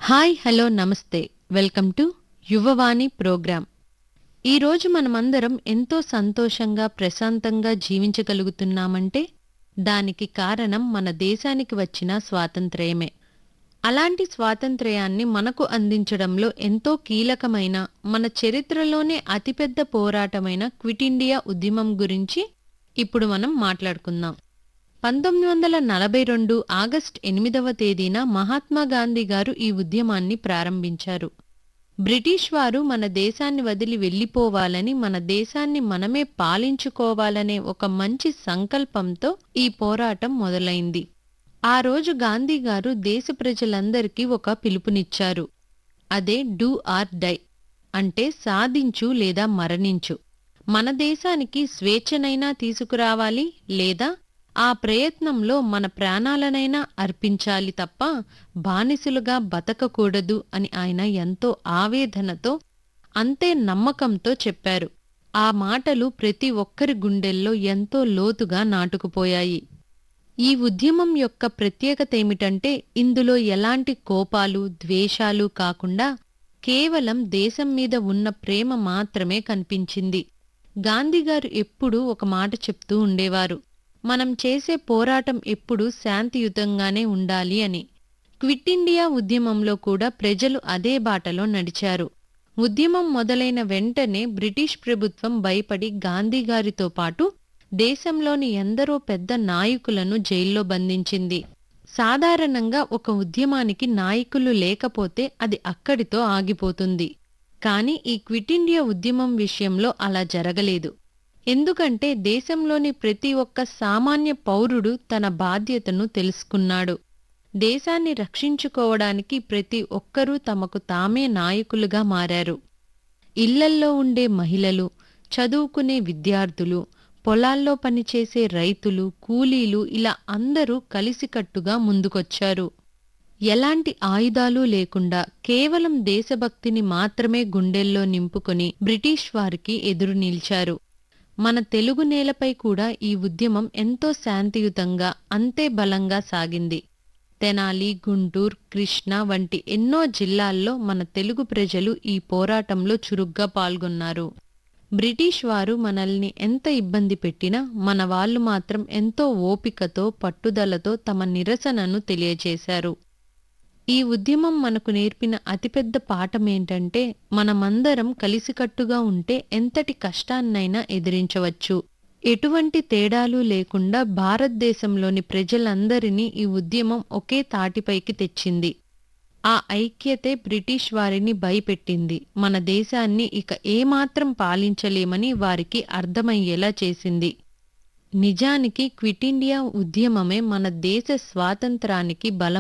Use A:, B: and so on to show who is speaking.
A: hi hello నమస్తే welcome to Yuvavani program ఈరోజు మనమందరం ఎంతో సంతోషంగా ప్రశాంతంగా జీవించగలుగుతున్నామంటే దానికి కారణం మన దేశానికి వచ్చిన స్వాతంత్ర్యమే అలాంటి స్వాతంత్ర్యాన్ని మనకు అందించడంలో ఎంతో కీలకమైన మన చరిత్రలోనే అతిపెద్ద పోరాటమైన క్విట్ ఇండియా ఉద్యమం గురించి ఇప్పుడు మనం మాట్లాడుకుందాం పంతొమ్మిది వందల నలభై రెండు ఆగస్టు ఎనిమిదవ తేదీన మహాత్మా గాంధీ గారు ఈ ఉద్యమాన్ని ప్రారంభించారు బ్రిటిష్ వారు మన దేశాన్ని వదిలి వెళ్ళిపోవాలని మన దేశాన్ని మనమే పాలించుకోవాలనే ఒక మంచి సంకల్పంతో ఈ పోరాటం మొదలైంది ఆ రోజు గాంధీ గారు దేశ ప్రజలందరికీ ఒక పిలుపునిచ్చారు అదే డూ ఆర్ డై అంటే సాధించు లేదా మరణించు మన దేశానికి స్వేచ్ఛనైనా తీసుకురావాలి లేదా ఆ ప్రయత్నంలో మన ప్రాణాలనైనా అర్పించాలి తప్ప బానిసలుగా బతకకూడదు అని ఆయన ఎంతో ఆవేదనతో అంతే నమ్మకంతో చెప్పారు ఆ మాటలు ప్రతి ఒక్కరి గుండెల్లో ఎంతో లోతుగా నాటుకుపోయాయి ఈ ఉద్యమం యొక్క ప్రత్యేకత ఏమిటంటే ఇందులో ఎలాంటి కోపాలు ద్వేషాలు కాకుండా కేవలం దేశం మీద ఉన్న ప్రేమ మాత్రమే కనిపించింది గాంధీగారు ఎప్పుడూ ఒక మాట చెప్తూ ఉండేవారు మనం చేసే పోరాటం ఎప్పుడూ శాంతియుతంగానే ఉండాలి అని క్విట్ ఇండియా ఉద్యమంలో కూడా ప్రజలు అదే బాటలో నడిచారు ఉద్యమం మొదలైన వెంటనే బ్రిటిష్ ప్రభుత్వం భయపడి గాంధీగారితో పాటు దేశంలోని ఎందరో పెద్ద నాయకులను జైల్లో బంధించింది సాధారణంగా ఒక ఉద్యమానికి నాయకులు లేకపోతే అది అక్కడితో ఆగిపోతుంది కానీ ఈ క్విట్ ఇండియా ఉద్యమం విషయంలో అలా జరగలేదు ఎందుకంటే దేశంలోని ప్రతి ఒక్క సామాన్య పౌరుడు తన బాధ్యతను తెలుసుకున్నాడు దేశాన్ని రక్షించుకోవడానికి ప్రతి ఒక్కరూ తమకు తామే నాయకులుగా మారారు ఇళ్లల్లో ఉండే మహిళలు చదువుకునే విద్యార్థులు పొలాల్లో పనిచేసే రైతులు కూలీలు ఇలా అందరూ కలిసికట్టుగా ముందుకొచ్చారు ఎలాంటి ఆయుధాలు లేకుండా కేవలం దేశభక్తిని మాత్రమే గుండెల్లో నింపుకొని బ్రిటిష్ వారికి ఎదురు నిలిచారు మన తెలుగు నేలపై కూడా ఈ ఉద్యమం ఎంతో శాంతియుతంగా అంతే బలంగా సాగింది తెనాలి గుంటూరు కృష్ణా వంటి ఎన్నో జిల్లాల్లో మన తెలుగు ప్రజలు ఈ పోరాటంలో చురుగ్గా పాల్గొన్నారు బ్రిటిష్ వారు మనల్ని ఎంత ఇబ్బంది పెట్టినా మన వాళ్ళు మాత్రం ఎంతో ఓపికతో పట్టుదలతో తమ నిరసనను తెలియజేశారు ఈ ఉద్యమం మనకు నేర్పిన అతిపెద్ద పాఠమేంటంటే మనమందరం కలిసికట్టుగా ఉంటే ఎంతటి కష్టాన్నైనా ఎదిరించవచ్చు ఎటువంటి తేడాలు లేకుండా భారతదేశంలోని ప్రజలందరినీ ఈ ఉద్యమం ఒకే తాటిపైకి తెచ్చింది ఆ ఐక్యతే బ్రిటిష్ వారిని భయపెట్టింది మన దేశాన్ని ఇక ఏమాత్రం పాలించలేమని వారికి అర్థమయ్యేలా చేసింది నిజానికి క్విట్ ఇండియా ఉద్యమమే మన దేశ స్వాతంత్రానికి బలం